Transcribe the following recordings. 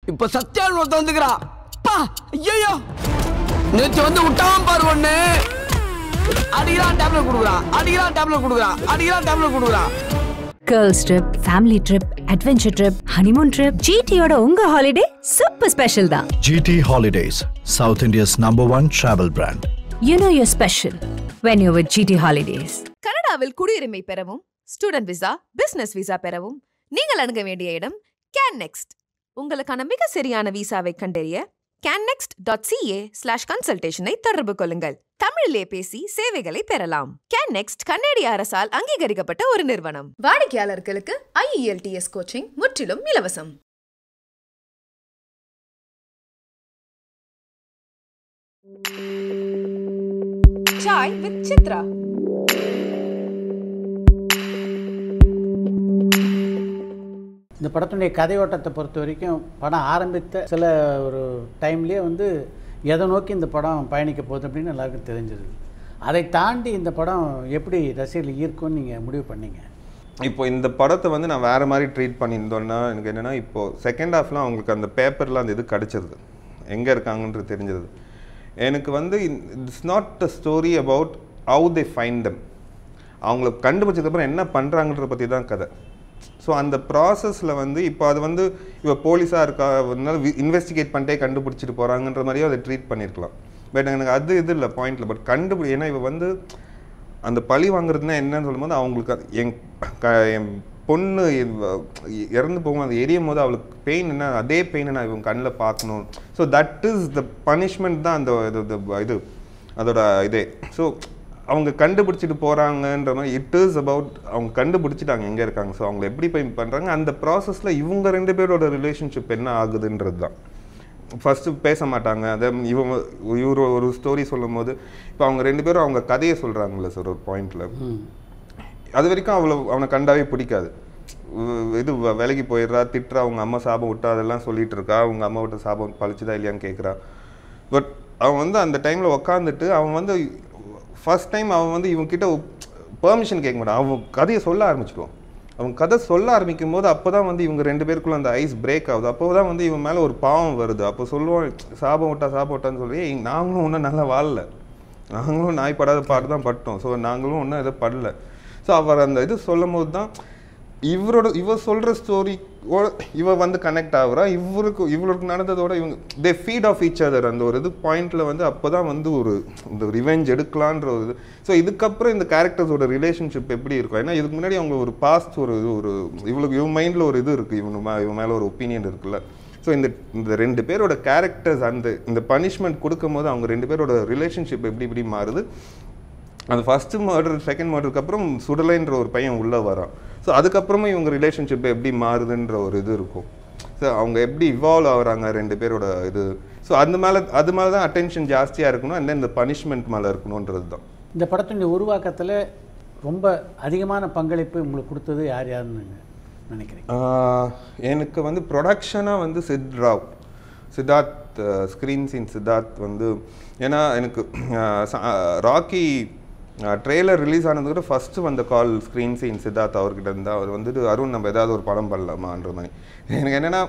இப்ப சத்யான் ஒருத்த வந்துக்கிறா பா ஐயோ நேற்று வந்து விட்டான் பாரு ஒண்ணு அடிக்கிறான் டேப்லெட் கொடுக்குறான் அடிக்கிறான் டேப்லெட் கொடுக்குறான் அடிக்கிறான் டேப்லெட் கொடுக்குறான் girls trip family trip adventure trip honeymoon trip ஜிடியோட உங்க ஹாலிடே சூப்பர் ஸ்பெஷல் தான் GT Holidays, South India's number one travel brand. You know your special when you with GT holidays கனடாவில் குடியுரிமை பெறவும் ஸ்டூடெண்ட் விசா பிசினஸ் விசா பெறவும் நீங்கள் அணுக வேண்டிய இடம் கேன் நெக்ஸ்ட் உங்களுக்கான மிக சரியான விசாவை கண்டறிய கேன்னெக்ஸ்ட் டாட் சிஏ ஸ்லாஷ் கன்சல்டேஷனை தொடர்பு கொள்ளுங்கள் தமிழிலே பேசி சேவைகளை பெறலாம் கேன் நெக்ஸ்ட் கன்னடிய அரசால் அங்கீகரிக்கப்பட்ட ஒரு நிறுவனம் வாடிக்கையாளர்களுக்கு ஐஇஎல்டிஎஸ் கோச்சிங் முற்றிலும் இலவசம் சாய் வித் சித்ரா இந்த படத்தினுடைய கதையோட்டத்தை பொறுத்த வரைக்கும் படம் ஆரம்பித்த சில ஒரு டைம்லேயே வந்து எதை நோக்கி இந்த படம் பயணிக்க போகுது அப்படின்னு எல்லாருக்கும் தெரிஞ்சது அதை தாண்டி இந்த படம் எப்படி ரசிகர்கள் ஈர்க்கும்னு நீங்கள் முடிவு பண்ணீங்க இப்போ இந்த படத்தை வந்து நான் வேறு மாதிரி ட்ரீட் பண்ணியிருந்தோன்னா எனக்கு என்னென்னா இப்போது செகண்ட் ஹாஃப்லாம் அவங்களுக்கு அந்த பேப்பரில் அந்த இது கிடச்சிருது எங்கே இருக்காங்கன்றது தெரிஞ்சது எனக்கு வந்து it's not a story about how they find them அவங்கள கண்டுபிடிச்சதுக்கப்புறம் என்ன பண்ணுறாங்கன்றத பற்றி தான் கதை ஸோ அந்த ப்ராசஸில் வந்து இப்போ அது வந்து இப்போ போலீஸாக இருக்கா இன்வெஸ்டிகேட் பண்ணிட்டே கண்டுபிடிச்சிட்டு போகிறாங்கன்ற மாதிரியும் அதை ட்ரீட் பண்ணியிருக்கலாம் பட் எனக்கு அது இது இல்லை பாயிண்டில் பட் கண்டுபிடி ஏன்னா இவ வந்து அந்த பழி வாங்குறதுனா என்னன்னு சொல்லும்போது அவங்களுக்கு அது என் க என் பொண்ணு இவ- இறந்து போகும் அது எரியும் போது அவளுக்கு பெயின் என்ன அதே பெயினை நான் இவங்க கண்ணில் பார்க்கணும் so that is the punishment தான் அந்த இது- இது- இது அதோட இதே ஸோ அவங்க கண்டுபிடிச்சிட்டு போகிறாங்கன்ற மாதிரி இட் இஸ் அபவுட் அவங்க கண்டுபிடிச்சிட்டாங்க எங்கே இருக்காங்க ஸோ அவங்க எப்படி போய் பண்ணுறாங்க அந்த ப்ராசஸில் இவங்க ரெண்டு பேரோட ரிலேஷன்ஷிப் என்ன ஆகுதுன்றது தான் ஃபஸ்ட்டு பேச மாட்டாங்க அதை இவங்க இவர் ஒரு ஸ்டோரி சொல்லும் போது இப்போ அவங்க ரெண்டு பேரும் அவங்க கதையை சொல்கிறாங்கல்ல சார் ஒரு பாயிண்டில் அது வரைக்கும் அவ்வளோ அவனை கண்டாவே பிடிக்காது உ- இது வ- வேலைக்கு போயிடுறா திட்டுறா அவங்க அம்மா சாபம் விட்டா அதெல்லாம் சொல்லிட்டு இருக்கா அவங்க அம்மா விட்ட சாபம் பழிச்சுதா இல்லையான்னு கேட்குறா பட் அவன் வந்து அந்த டைமில் உக்காந்துட்டு அவன் வந்து ஃபர்ஸ்ட் டைம் அவன் வந்து இவங்க கிட்ட பெர்மிஷன் கேட்க மாட்டான் அவன் கதையை சொல்ல ஆரம்பிச்சிடுவான் அவன் கதை சொல்ல ஆரம்பிக்கும் போது அப்போ தான் வந்து இவங்க ரெண்டு பேருக்குள்ள அந்த ஐஸ் பிரேக் ஆகுது அப்போ தான் வந்து இவன் மேலே ஒரு பாவம் வருது அப்போ சொல்லுவான் சாபம் விட்டா சாபம் விட்டான்னு சொல்லி "ஏய், நாங்களும் ஒன்றும் நல்லா வாழல நாங்களும் நாய் படாத பாட்டு தான் பட்டோம் ஸோ நாங்களும் ஒன்றும் எதை படல ஸோ அவர் அந்த இது சொல்லும் போது தான் இவரோட இவர் சொல்கிற ஸ்டோரி இவ வந்து கனெக்ட் ஆகுறா இவருக்கு இவருக்கு நடந்ததோட இவங்க they feed off each other அந்த ஒரு இது பாயிண்ட்ல வந்து அப்போ தான் வந்து ஒரு இந்த ரிவெஞ்ச் எடுக்கலான்ற ஒரு இது ஸோ இதுக்கப்புறம் இந்த கேரக்டர்ஸோட ரிலேஷன்ஷிப் எப்படி இருக்கும் ஏன்னா இதுக்கு முன்னாடி அவங்க ஒரு பாஸ்ட் ஒரு இது ஒரு இவளுக்கு இவன் மைண்டில் ஒரு இது இருக்குது இவனு மே- இவன் மேலே ஒரு ஒப்பீனியன் இருக்குல்ல ஸோ இந்த இந்த ரெண்டு பேரோட கேரக்டர்ஸ் அந்த இந்த பனிஷ்மெண்ட் கொடுக்கும்போது அவங்க ரெண்டு பேரோட ரிலேஷன்ஷிப் எப்படி எப்படி மாறுது அந்த ஃபஸ்ட்டு மர்டர் செகண்ட் மர்டருக்கு அப்புறம் சுடலைன்ற ஒரு பையன் உள்ளே வரான் ஸோ அதுக்கப்புறமா இவங்க ரிலேஷன்ஷிப் எப்படி மாறுதுன்ற ஒரு இது இருக்கும் ஸோ அவங்க எப்படி இவால்வ் ஆகுறாங்க ரெண்டு பேரோட இது ஸோ அந்த மேலே அது மேலே தான் அட்டென்ஷன் ஜாஸ்தியாக இருக்கணும் அண்ட் இந்த பனிஷ்மெண்ட் மேலே இருக்கணுன்றது தான் இந்த படத்தினுடைய உருவாக்கத்தில் ரொம்ப அதிகமான பங்களிப்பு உங்களுக்கு கொடுத்தது யார் யாருன்னு நினைக்கிறீங்க ஆஹ் எனக்கு வந்து ப்ரொடக்ஷனாக வந்து சித் ராவ் சித்தார்த் ஸ்க்ரீன் சீன் சித்தார்த் வந்து ஏன்னா எனக்கு ஆஹ் ச- ஆஹ் ராக்கி ட்ரெய்லர் ரிலீஸ் ஆனது கூட ஃபஸ்ட்டு வந்த கால் ஸ்க்ரீன் சீன் சித்தார்த் அவர்கிட்ட இருந்தா அவர் வந்துட்டு அருண் நம்ம ஏதாவது ஒரு படம் பண்ணலாமான்ற மாதிரி எனக்கு என்னென்னா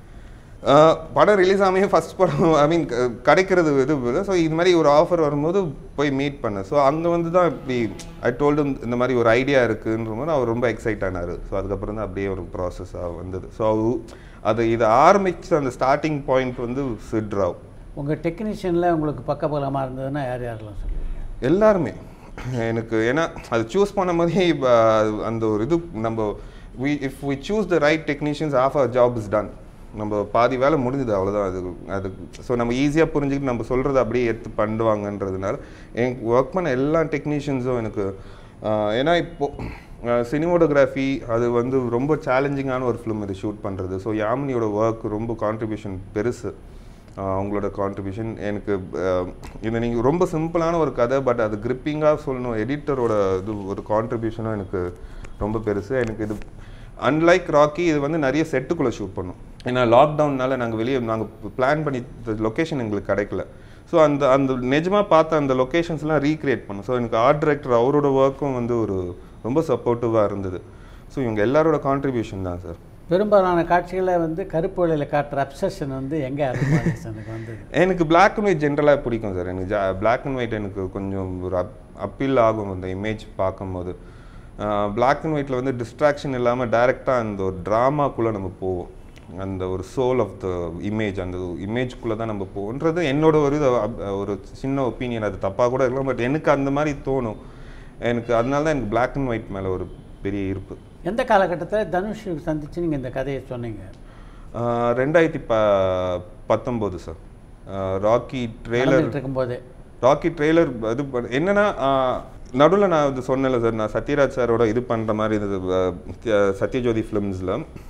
ஆஹ் படம் ரிலீஸ் ஆமையே ஃபஸ்ட் படம் ஐ மீன் கிடைக்கிறது இது ஸோ இது மாதிரி ஒரு ஆஃபர் வரும்போது போய் மீட் பண்ணேன் ஸோ அங்கே வந்து தான் இப்படி ஐ டோல்டு இந்த மாதிரி ஒரு ஐடியா இருக்குன்ற போது அவர் ரொம்ப எக்ஸைட் ஆனார் ஸோ அதுக்கப்புறம் தான் அப்படியே ஒரு ப்ராசஸாக வந்தது ஸோ அது இதை ஆரம்பிச்ச அந்த ஸ்டார்டிங் பாயிண்ட் வந்து சிட் ராவ் உங்கள் டெக்னீஷியனில் உங்களுக்கு பக்கபலமாக இருந்ததுன்னா யார் யாரெல்லாம் சொல்லுவீங்க எல்லாருமே எனக்கு ஏன்னா அது சூஸ் பண்ண போதே இப்ப அந்த ஒரு இது நம்ம we if we choose the right technicians of our job is done நம்ம பாதி வேலை முடிஞ்சுது அவ்வளோதான் அது அது ஸோ நம்ம ஈஸியாக புரிஞ்சுக்கிட்டு நம்ம சொல்கிறத அப்படியே எடுத்து பண்ணுவாங்கன்றதுனால எனக்கு ஒர்க் பண்ண எல்லா டெக்னீஷியன்ஸும் எனக்கு ஆஹ், ஏன்னா இப்போது சினிமோட்டோகிராஃபி அது வந்து ரொம்ப சேலஞ்சிங்கான ஒரு ஃபிலிம் இது ஷூட் பண்ணுறது ஸோ யாமினியோட ஒர்க் ரொம்ப கான்ட்ரிபியூஷன் பெருசு ஆஹ் அவங்களோட கான்ட்ரிபியூஷன் எனக்கு ஆஹ் இது நீங்கள் ரொம்ப சிம்பிளான ஒரு கதை பட் அது கிரிப்பிங்காக சொல்லணும் எடிட்டரோட இது ஒரு கான்ட்ரிபியூஷனும் எனக்கு ரொம்ப பெருசு எனக்கு இது அன்லைக் ராக்கி இது வந்து நிறைய செட்டுக்குள்ளே ஷூட் பண்ணோம் ஏன்னா லாக்டவுன்னால நாங்கள் வெளியே நாங்கள் பிளான் பண்ணி லொக்கேஷன் எங்களுக்கு கிடைக்கல ஸோ அந்த அந்த நிஜமாக பார்த்த அந்த லொக்கேஷன்ஸ்லாம் ரீக்ரியேட் பண்ணோம் ஸோ எனக்கு ஆர்ட் டைரக்டர் அவரோட ஒர்க்கும் வந்து ஒரு ரொம்ப சப்போர்ட்டிவாக இருந்தது ஸோ இவங்க எல்லாரோட கான்ட்ரிபியூஷன் தான் சார் பெரும்பாலான காட்சிகளை வந்து கருப்பு வெள்ளையில் காட்டுற அப்சஷன் வந்து எங்கே அருமாதேசனுக்கு வந்தது எனக்கு பிளாக் அண்ட் ஒயிட் ஜென்ரலாக பிடிக்கும் சார் எனக்கு பிளாக் அண்ட் ஒயிட் எனக்கு கொஞ்சம் ஒரு அப் அப்பீல் ஆகும் அந்த இமேஜ் பார்க்கும்போது பிளாக் அண்ட் ஒயிட்டில் வந்து டிஸ்ட்ராக்ஷன் இல்லாமல் டைரெக்டாக அந்த ஒரு ட்ராமாக்குள்ளே நம்ம போவோம் அந்த ஒரு சோல் ஆஃப் த இமேஜ் அந்த இமேஜ்குள்ளே தான் நம்ம போவோன்றது என்னோட ஒரு இது அப்- ஒரு சின்ன ஒப்பீனியன் அது தப்பாக கூட இருக்கலாம் பட் எனக்கு அந்த மாதிரி தோணும் எனக்கு அதனால தான் எனக்கு பிளாக் அண்ட் ஒயிட் மேலே ஒரு பெரிய ஈர்ப்பு எந்த காலகட்டத்தில் தனுஷ் சந்திச்சு நீங்கள் இந்த கதையை சொன்னீங்க ஆஹ் ரெண்டாயிரத்தி ப பத்தொம்போது சார் ராக்கி ட்ரெய்லர் நடந்துகிட்டு இருக்கும்போதே ராக்கி ட்ரெய்லர் இது பண்ண- என்னன்னா நடுவில் நான் இது சொன்னேன்ல சார் நான் சத்யராஜ் சாரோட இது பண்ணுற மாதிரி இது அஹ், த- சத்யஜோதி ஃபிலிம்ஸில்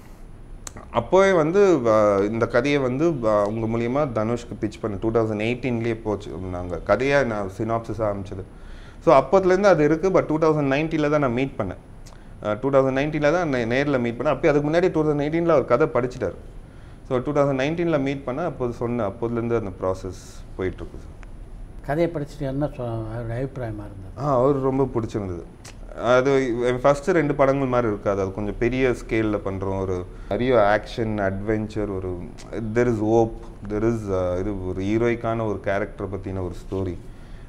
அப்போவே வந்து அஹ், இந்த கதையை வந்து அஹ், அவங்க மூலியமா தனுஷ்க்கு பிச் பண்ண டூ தௌசண்ட் எயிட்டீன்லேயே போச்சு நாங்கள் கதையை நான் சினாப்சிஸாக ஆரம்பிச்சது ஸோ அப்போதுலேருந்து அது இருக்குது பட் டூ தௌசண்ட் நைன்ட்டியில் தான் நான் மீட் பண்ணேன் டூ தௌசண்ட் நைன்டீனில் தான் நே- நேர்ல மீட் பண்ணேன் அப்போ அதுக்கு முன்னாடி டூ தௌசண்ட் எயிட்டீனில் அவர் கதை படிச்சிட்டார் ஸோ டூ தௌசண்ட் நைன்டீனில் மீட் பண்ணேன் அப்போது சொன்னேன் அப்போதுலேருந்து அந்த ப்ராசஸ் போயிட்டுருக்கு சார் கதையை படிச்சுட்டு என்ன சொ அவருடைய அபிப்பிராயமாக இருந்தது ஆ அவர் ரொம்ப பிடிச்சிருந்தது அது ஃபஸ்ட்டு ரெண்டு படங்கள் மாதிரி இருக்காது அது கொஞ்சம் பெரிய ஸ்கேலில் பண்ணுறோம் ஒரு நிறைய ஆக்ஷன் அட்வென்ச்சர் ஒரு தெர் இஸ் ஓப் தெர் இஸ் இது ஒரு ஹீரோய்க்கான ஒரு கேரக்டரை பற்றின ஒரு ஸ்டோரி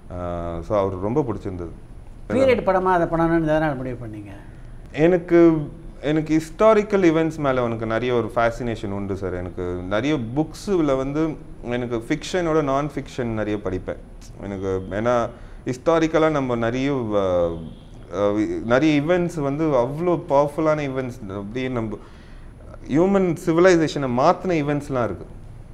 ஸோ அவர் ரொம்ப பிடிச்சிருந்தது பீரியட் படமாக அதை பண்ணணும்னு எதனால் முடிவு பண்ணீங்க எனக்கு எனக்கு ஹிஸ்டாரிக்கல் இவெண்ட்ஸ் மேலே எனக்கு நிறைய ஒரு ஃபேசினேஷன் உண்டு சார் எனக்கு நிறைய புக்ஸில் வந்து எனக்கு ஃபிக்ஷனோட நான் ஃபிக்ஷன் நிறைய படிப்பேன் எனக்கு ஏன்னா ஹிஸ்டாரிக்கலாக நம்ம நிறைய அஹ், அஹ், நிறைய இவெண்ட்ஸ் வந்து அவ்வளோ பவர்ஃபுல்லான இவெண்ட்ஸ் அப்படியே நம்ம ஹியூமன் சிவிலைசேஷனை மாற்றின இவெண்ட்ஸ்லாம் இருக்குது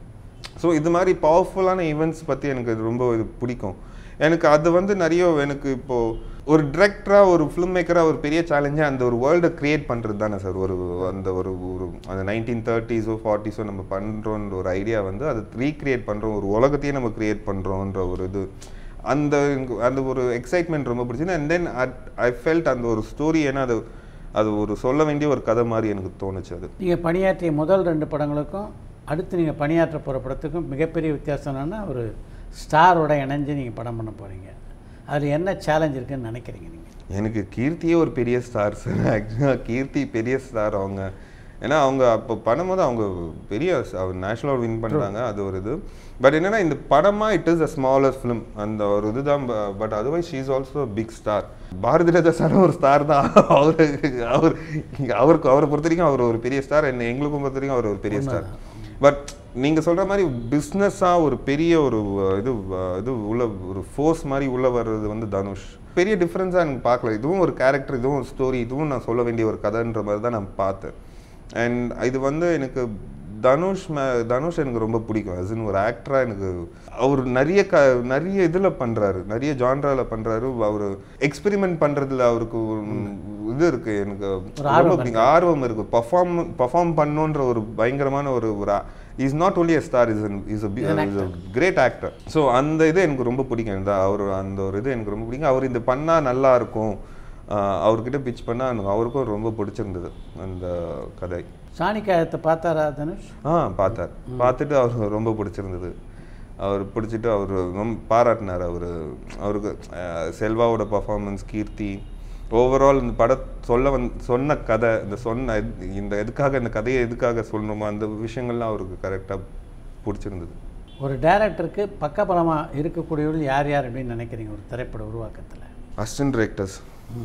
ஸோ இது மாதிரி பவர்ஃபுல்லான ஈவெண்ட்ஸ் பற்றி எனக்கு இது ரொம்ப இது பிடிக்கும் எனக்கு அது வந்து நிறைய எனக்கு இப்போது ஒரு டிரெக்டராக ஒரு ஃபிலிம் மேக்கராக ஒரு பெரிய சேலஞ்சாக அந்த ஒரு வேர்ல்டை க்ரியேட் பண்ணுறது தானே சார் ஒரு அந்த ஒரு ஒரு அந்த நைன்டீன் தேர்ட்டிஸோ ஃபார்ட்டிஸோ நம்ம பண்ணுறோன்ற ஒரு ஐடியா வந்து அதை ரீக்ரியேட் பண்ணுறோம் ஒரு உலகத்தையே நம்ம க்ரியேட் பண்ணுறோன்ற ஒரு இது அந்த எனக்கு அந்த ஒரு எக்ஸைட்மெண்ட் ரொம்ப பிடிச்சது அண்ட் தென் ஐ ஃபெல்ட் அந்த ஒரு ஸ்டோரி ஏன்னா அது அது ஒரு சொல்ல வேண்டிய ஒரு கதை மாதிரி எனக்கு தோணுச்சு அது நீங்கள் பணியாற்றிய முதல் ரெண்டு படங்களுக்கும் அடுத்து நீங்கள் பணியாற்ற போகிற படத்துக்கும் மிகப்பெரிய வித்தியாசம் என்னன்னா ஒரு ஸ்டாரோட இணைஞ்சு நீங்கள் படம் பண்ண போகிறீங்க அதில் என்ன சேலஞ்ச் இருக்குன்னு நினைக்கிறீங்க நீங்கள் எனக்கு கீர்த்தியே ஒரு பெரிய ஸ்டார் சார் ஆக்சுவலாக கீர்த்தி பெரிய ஸ்டார் அவங்க ஏன்னா அவங்க அப்போ பண்ணும்போது அவங்க பெரிய நேஷனல் அவார்ட் வின் பண்ணுறாங்க அது ஒரு இது பட் என்னன்னா இந்த படமா it is a smaller film அந்த ஒரு இதுதான் but otherwise she is also big star Bharathi Raja sir ஒரு ஸ்டார் தான் அவரு அவர் அவருக்கு அவரை பொறுத்த வரைக்கும் அவர் ஒரு பெரிய ஸ்டார் என்ன எங்களுக்கும் பொறுத்த வரைக்கும் அவர் ஒரு பெரிய ஸ்டார் பட் நீங்க சொல்ற மாதிரி பிஸ்னஸாக ஒரு பெரிய ஒரு அஹ், இது அஹ், இது உள்ள ஒரு ஃபோர்ஸ் மாதிரி உள்ள வர்றது வந்து தனுஷ் பெரிய டிஃப்ரென்ஸாக எனக்கு பார்க்கல இதுவும் ஒரு கேரக்டர் இதுவும் ஒரு ஸ்டோரி இதுவும் நான் சொல்ல வேண்டிய ஒரு கதைன்ற மாதிரி தான் நான் பார்த்தேன் அண்ட் இது வந்து எனக்கு தனுஷ் மே தனுஷ் எனக்கு ரொம்ப பிடிக்கும் as in ஒரு ஆக்டராக எனக்கு அவர் நிறைய க நிறைய இதில் பண்ணுறாரு நிறைய ஜான்ராவில் பண்ணுறாரு அவர் எக்ஸ்பெரிமெண்ட் பண்ணுறதுல அவருக்கு ஒரு இது இருக்குது எனக்கு ரொம்ப பிடிக்கும் ஆர்வம் இருக்கு பர்ஃபார்ம் பர்ஃபார்ம் பண்ணுன்ற ஒரு பயங்கரமான ஒரு ஒரு is not only a star is is great actor so அந்த இது எனக்கு ரொம்ப பிடிக்கும் இந்த அவர் அந்த ஒரு இது எனக்கு ரொம்ப பிடிக்கும் அவர் இது பண்ணா நல்லா இருக்கும் ஆஹ் அவர்கிட்ட பிச் பண்ணா எனக்கு அவருக்கும் ரொம்ப பிடிச்சிருந்தது அந்த கதை சாணிக்காயத்தை பார்த்தாரா தனுஷ் ஆ பார்த்தார் பார்த்துட்டு அவருக்கு ரொம்ப பிடிச்சிருந்தது அவர் பிடிச்சிட்டு அவர் ரொம்ப பாராட்டினார் அவர் அவருக்கு அஹ், செல்வாவோட பர்ஃபார்மன்ஸ் கீர்த்தி ஓவரால் இந்த பட சொல்ல வந் சொன்ன கதை இந்த சொன்ன இது- இந்த எதுக்காக இந்த கதையை எதுக்காக சொல்லணுமோ அந்த விஷயங்கள்லாம் அவருக்கு கரெக்டாக பிடிச்சிருந்தது ஒரு டைரக்டருக்கு பக்கபலமாக இருக்கக்கூடியவர்கள் யார் யார் அப்படின்னு நினைக்கிறீங்க ஒரு திரைப்பட உருவாக்கத்தில் அசிஸ்டன்ட் டிரெக்டர்ஸ்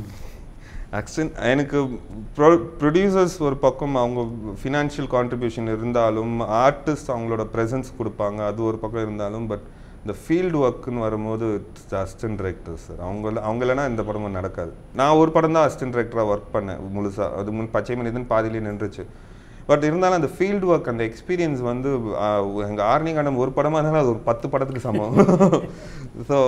அசிஸ்டன்ட் எனக்கு ப்ரொ ப்ரொடியூசர்ஸ் ஒரு பக்கம் அவங்க ஃபினான்ஷியல் கான்ட்ரிபியூஷன் இருந்தாலும் ஆர்டிஸ்ட் அவங்களோட ப்ரெசன்ஸ் கொடுப்பாங்க அது ஒரு பக்கம் இருந்தாலும் பட் இந்த ஃபீல்டு ஒர்க்குன்னு வரும்போது அசிஸ்டன்ட் டிரெக்டர்ஸ் சார் அவங்க அவங்க இல்லைனா இந்த படமும் நடக்காது நான் ஒரு படம் தான் அசிஸ்டன்ட் டிரெக்டராக ஒர்க் பண்ணேன் முழுசாக அது முன் பச்சை மனிதன் பாதியிலே நின்றுச்சு பட் இருந்தாலும் அந்த ஃபீல்டு ஒர்க் அந்த எக்ஸ்பீரியன்ஸ் வந்து எங்கள் ஆர்னி காண்டம் ஒரு படமாக இருந்தாலும் அது ஒரு பத்து படத்துக்கு சமம் ஸோ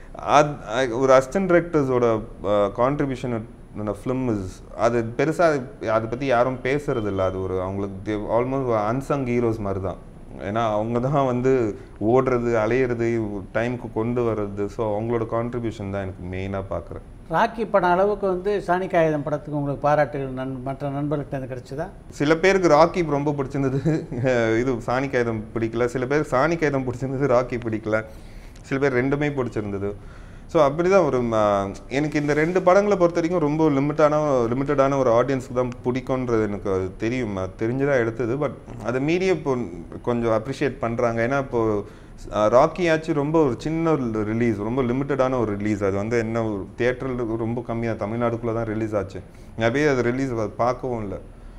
அது ஒரு அசிஸ்டன்ட் டிரெக்டர்ஸோட கான்ட்ரிபியூஷன் ஃபிலிம் இஸ் அது பெருசாக அதை பற்றி யாரும் பேசுறது இல்லை அது ஒரு அவங்களுக்கு ஆல்மோஸ்ட் அன்சங் ஹீரோஸ் மாதிரி தான் ஏன்னா அவங்க தான் வந்து ஓடுறது அலையிறது டைமுக்கு கொண்டு வர்றது ஸோ அவங்களோட கான்ட்ரிபியூஷன் தான் எனக்கு மெயினாக பார்க்குறேன் ராக்கி படம் அளவுக்கு வந்து சாணிக்காயுதம் படத்துக்கு உங்களுக்கு பாராட்டுகள் நன் மற்ற நண்பர்கிட்ட இருந்து கிடைச்சதா சில பேருக்கு ராக்கி ரொம்ப பிடிச்சிருந்தது இது சாணி காகிதம் பிடிக்கல சில பேருக்கு சாணி காகிதம் பிடிச்சிருந்தது ராக்கி பிடிக்கல சில பேர் ரெண்டுமே பிடிச்சிருந்தது ஸோ அப்படி தான் ஒரு ம, எனக்கு இந்த ரெண்டு படங்களை பொறுத்த வரைக்கும் ரொம்ப லிமிட்டான லிமிட்டடான ஒரு ஆடியன்ஸ்க்கு தான் பிடிக்குன்றது எனக்கு அது தெரியும் அது தெரிஞ்சு தான் எடுத்தது பட் அதை மீறி இப்போ கொஞ்சம் அப்ரிஷியேட் பண்ணுறாங்க ஏன்னா இப்போ ராக்கி ஆச்சு ரொம்ப ஒரு சின்ன ஒரு ரிலீஸ் ரொம்ப லிமிட்டடான ஒரு ரிலீஸ் அது வந்து என்ன ஒரு தியேட்டரில் ரொம்ப கம்மியாக தமிழ்நாடுக்குள்ளே தான் ரிலீஸ் ஆச்சு நிறைய அது ரிலீஸ் பார்க்கவும் இல்லை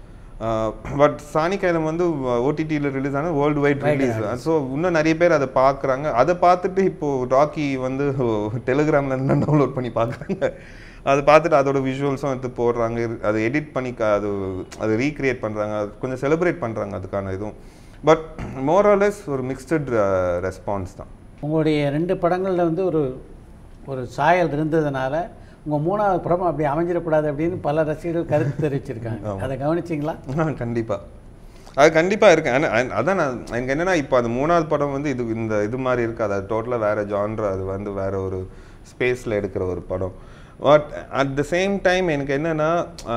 பட் சாணி கைலம் வந்து ஓடிடியில் ரிலீஸ் ஆன வேர்ல்டு வைட் ரிலீஸ் ஸோ இன்னும் நிறைய பேர் அதை பார்க்குறாங்க அதை பார்த்துட்டு இப்போ ராக்கி வந்து டெலிகிராமில் என்ன டவுன்லோட் பண்ணி பார்க்குறாங்க அதை பார்த்துட்டு அதோட விஷுவல்ஸும் எடுத்து போடுறாங்க இரு- அதை எடிட் பண்ணி க- அது அது ரீக்ரியேட் பண்ணுறாங்க அது கொஞ்சம் செலிப்ரேட் பண்ணுறாங்க அதுக்கான இதுவும் பட் மோரலெஸ் ஒரு மிக்சட் ரெஸ்பான்ஸ் தான் உங்களுடைய ரெண்டு படங்களில் வந்து ஒரு ஒரு சாயல் இருந்ததுனால உங்கள் மூணாவது படம் அப்படி அமைஞ்சிடக்கூடாது அப்படின்னு பல ரசிகர்கள் கருத்து தெரிவிச்சிருக்காங்க அதை கவனிச்சிங்களா கண்டிப்பாக அது கண்டிப்பாக இருக்கு ஆனா, அ- அதான் நான் எனக்கு என்னன்னா இப்போ அந்த மூணாவது படம் வந்து இது இந்த இது மாதிரி இருக்காது அது டோட்டலாக வேற ஜான்ரா அது வந்து வேற ஒரு ஸ்பேஸில் எடுக்கிற ஒரு படம் but at the same time எனக்கு என்னன்னா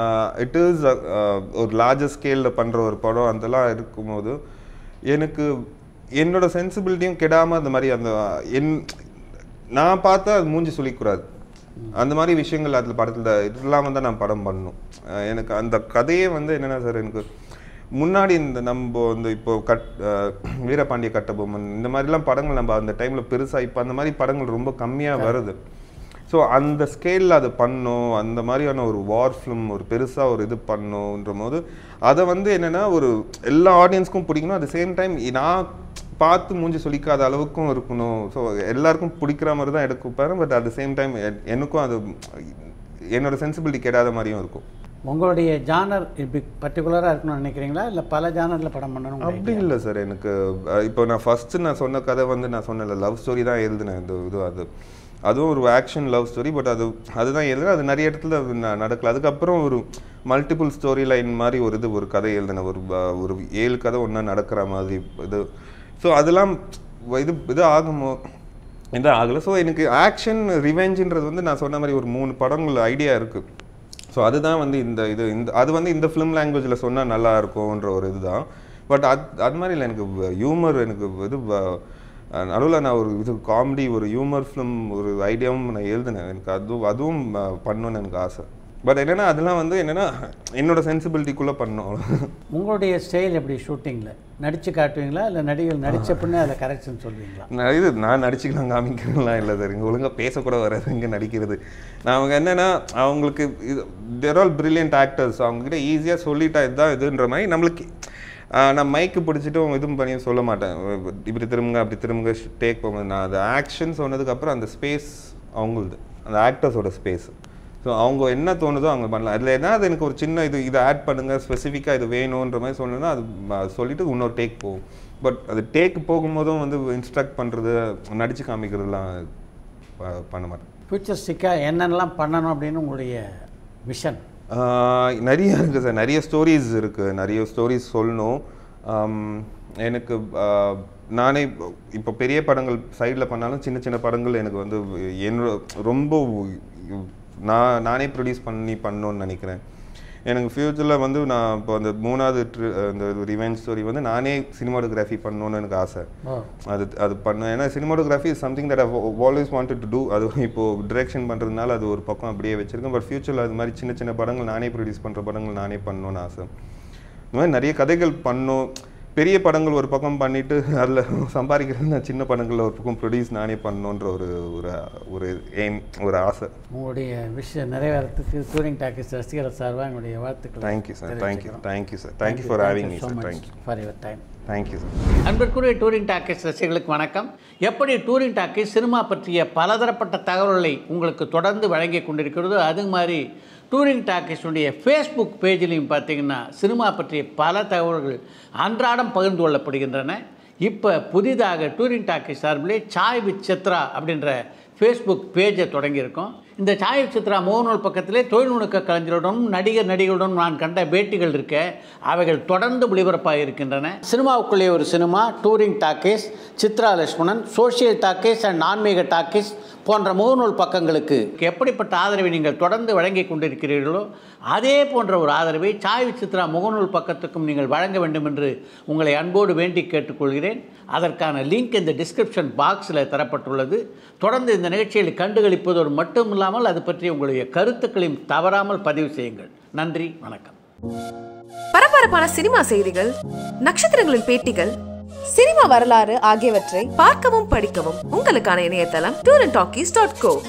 இட் இஸ் ஒரு லார்ஜர் ஸ்கேலில் பண்ணுற ஒரு படம் அதெல்லாம் இருக்கும்போது எனக்கு என்னோட சென்சிபிலிட்டியும் கெடாமல் அந்த மாதிரி அந்த என் நான் பார்த்தா அது மூஞ்சி சொல்லிக்கூடாது அந்த மாதிரி விஷயங்கள் அதில் படத்தில் இல்லாமல் தான் நான் படம் பண்ணணும் அஹ் எனக்கு அந்த கதையே வந்து என்னென்னா சார் எனக்கு முன்னாடி இந்த நம்ம இந்த இப்போ கட் அஹ் வீரபாண்டிய கட்டபொம்மன் இந்த மாதிரிலாம் படங்கள் நம்ம அந்த டைமில் பெருசாக இப்போ அந்த மாதிரி படங்கள் ரொம்ப கம்மியாக வருது ஸோ அந்த ஸ்கேலில் அது பண்ணும் அந்த மாதிரியான ஒரு வார் ஃபிலிம் ஒரு பெருசாக ஒரு இது பண்ணுன்ற போது அதை வந்து என்னென்னா ஒரு எல்லா ஆடியன்ஸ்க்கும் பிடிக்கணும் அட் சேம் டைம் நான் பார்த்து மூஞ்சி சொல்லிக்காத அளவுக்கும் இருக்கணும் ஸோ எல்லாருக்கும் பிடிக்கிற மாதிரி தான் எடுக்கப்பேன் பட் அட் சேம் டைம் எனக்கும் அது என்னோட சென்சிபிலிட்டி கெடாத மாதிரியும் இருக்கும் உங்களுடைய ஜானர் இப்படி பர்டிகுலராக இருக்கணும்னு நினைக்கிறீங்களா இல்லை பல ஜானரில் படம் பண்ணணும் அப்படி இல்லை சார் எனக்கு அஹ், இப்போ நான் ஃபஸ்ட்டு நான் சொன்ன கதை வந்து நான் சொன்னல லவ் ஸ்டோரி தான் எழுதினேன் இந்த இது அது அதுவும் ஒரு ஆக்ஷன் லவ் ஸ்டோரி பட் அது அதுதான் எழுதுனேன் அது நிறைய இடத்துல அது ந- நடக்கல அதுக்கப்புறம் ஒரு மல்டிபிள் ஸ்டோரி லைன் மாதிரி ஒரு இது ஒரு கதை எழுதினேன் ஒரு ப- ஒரு ஏழு கதை ஒன்றா நடக்கிற மாதிரி இது ஸோ அதெல்லாம் இது இது ஆகுமோ இது ஆகலை ஸோ எனக்கு ஆக்ஷன் ரிவெஞ்சுன்றது வந்து நான் சொன்ன மாதிரி ஒரு மூணு படங்கள் ஐடியா இருக்குது ஸோ அதுதான் வந்து இந்த இது இந்த அது வந்து இந்த ஃபிலிம் லாங்குவேஜில் சொன்னால் நல்லா இருக்கும்ன்ற ஒரு இதுதான் பட் அது அது மாதிரி இல்லை எனக்கு ஹியூமர் எனக்கு இது நடுவில் நான் ஒரு இது காமெடி ஒரு ஹியூமர் ஃபிலிம் ஒரு ஐடியாவும் நான் எழுதினேன் எனக்கு அதுவும் அதுவும் அஹ், பண்ணணும்னு எனக்கு ஆசை பட் என்னென்னா அதெல்லாம் வந்து என்னென்னா என்னோட சென்சிபிலிட்டிக்குள்ளே பண்ணோம் உங்களுடைய ஸ்டைல் எப்படி ஷூட்டிங்கில் நடித்து காட்டுவீங்களா இல்லை நடிகர் நடித்த பின்னே அதை கரெக்ஷன் சொல்லுவீங்களா நான் இது நான் நடிச்சுக்கலாம் காமிக்கிறேன்லாம் இல்லை சார் இங்கே ஒழுங்காக பேசக்கூட வராது இங்கே நடிக்கிறது நான் அவங்க என்னென்னா அவங்களுக்கு இது தேர் ஆல் பிரில்லியன்ட் ஆக்டர்ஸ் அவங்ககிட்ட ஈஸியாக சொல்லிட்டா இதுதான் இதுன்ற மாதிரி நம்மளுக்கு ஆஹ், நான் மைக்கு பிடிச்சிட்டு அவங்க இதுவும் பண்ணி சொல்ல மாட்டேன் இப்படி திரும்புங்க அப்படி திரும்புங்க டேக் போகும்போது நான் அது ஆக்ஷன் சொன்னதுக்கப்புறம் அந்த ஸ்பேஸ் அவங்களுது அந்த ஆக்டர்ஸோட ஸ்பேஸ் ஸோ அவங்க என்ன தோணுதோ அவங்க பண்ணலாம் அதில் என்ன அது எனக்கு ஒரு சின்ன இது இதை ஆட் பண்ணுங்க ஸ்பெசிஃபிக்காக இது வேணுன்ற மாதிரி சொன்னேன்னா அது ம- சொல்லிட்டு இன்னொரு டேக் போகும் பட் அது டேக் போகும்போதும் வந்து இன்ஸ்ட்ரக்ட் பண்ணுறது நடிச்சு காமிக்கிறதுலாம் ப- பண்ண மாட்டேன் ஃபியூச்சரிஸ்டிக்காக என்னென்னலாம் பண்ணணும் அப்படின்னு உங்களுடைய விஷன் ஆஹ் நிறைய இருக்குது சார் நிறைய ஸ்டோரிஸ் இருக்குது நிறைய ஸ்டோரிஸ் சொல்லணும் ஆம், எனக்கு ஆஹ், நானே இப்போ பெரிய படங்கள் சைடில் பண்ணாலும் சின்ன சின்ன படங்கள் எனக்கு வந்து என்னோட ரொம்ப நான் நானே ப்ரொடியூஸ் பண்ணி பண்ணணும்னு நினைக்கிறேன் எனக்கு ஃப்யூச்சரில் வந்து நான் இப்போ அந்த மூணாவது tri- அந்த ரிவெஞ்ச் ஸ்டோரி வந்து நானே சினிமாட்டோகிராஃபி பண்ணணும்னு எனக்கு ஆசை ஓ அது அது பண்ண ஏன்னா cinematography is something that always wanted to do அது இப்போ டிரெக்ஷன் பண்ணுறதுனால அது ஒரு பக்கம் அப்படியே வச்சிருக்கேன் பட் ஃபியூச்சரில் அது மாதிரி சின்ன சின்ன படங்கள் நானே ப்ரொடியூஸ் பண்ணுற படங்கள் நானே பண்ணணும்னு ஆசை இந்த மாதிரி நிறைய கதைகள் பண்ணோம் பெரிய படங்கள் ஒரு பக்கம் பண்ணிட்டு அதில் சம்பாதிக்கிறது நான் சின்ன படங்களில் ஒரு பக்கம் ப்ரொடியூஸ் நானே பண்ணணுன்ற ஒரு ஒரு ஒரு எய்ம் ஒரு ஆசை உங்களுடைய விஷயம் நிறைவேறத்துக்கு டூரிங் டாக்கிஸ் ரசிகர் சார்பாக எங்களுடைய வாழ்த்துக்கள் thank you sir thank you thank you sir thank you for having me sir thank you for your time thank you sir அன்பிற்குரிய டூரிங் டாக்கீஸ் ரசிகர்களுக்கு வணக்கம் எப்படி டூரிங் டாக்கீஸ் சினிமா பற்றிய பலதரப்பட்ட தகவல்களை உங்களுக்கு தொடர்ந்து வழங்கி கொண்டிருக்கிறதோ அது மாதிரி டூரிங் டாக்கீஸுடைய ஃபேஸ்புக் பேஜிலையும் பார்த்தீங்கன்னா சினிமா பற்றிய பல தகவல்கள் அன்றாடம் பகிர்ந்து கொள்ளப்படுகின்றன இப்போ புதிதாக டூரிங் டாக்கீஸ் சார்பிலே சாய் வித் சித்ரா அப்படின்ற ஃபேஸ்புக் பேஜை தொடங்கியிருக்கோம் இந்த சாய சித்ரா முகநூல் பக்கத்திலே தொழில்நுட்ப கலைஞருடனும் நடிகர் நடிகருடனும் நான் கண்ட பேட்டிகள் இருக்க அவைகள் தொடர்ந்து ஒளிபரப்பாக இருக்கின்றன சினிமாவுக்குள்ளே ஒரு cinema touring talkies Chitra Lakshmanan social talkies and ஆன்மீக டாக்கீஸ் போன்ற முகநூல் பக்கங்களுக்கு எப்படிப்பட்ட ஆதரவை நீங்கள் தொடர்ந்து வழங்கி கொண்டிருக்கிறீர்களோ அதே போன்ற ஒரு ஆதரவை சாய் சித்ரா முகநூல் பக்கத்துக்கும் நீங்கள் வழங்க வேண்டும் என்று உங்களை அன்போடு வேண்டி கேட்டுக்கொள்கிறேன் அதற்கான லிங்க் இந்த டிஸ்கிரிப்ஷன் பாக்ஸில் தரப்பட்டுள்ளது தொடர்ந்து இந்த நிகழ்ச்சியில் கண்டுகளிப்பதோடு மட்டும் இல்லாமல் அது பற்றி உங்களுடைய கருத்துக்களையும் தவறாமல் பதிவு செய்யுங்கள் நன்றி வணக்கம் பரபரப்பான சினிமா செய்திகள் நட்சத்திரங்களின் பேட்டிகள் சினிமா வரலாறு ஆகியவற்றை பார்க்கவும் படிக்கவும் உங்களுக்கான இணையதளம் tour and talkies dot go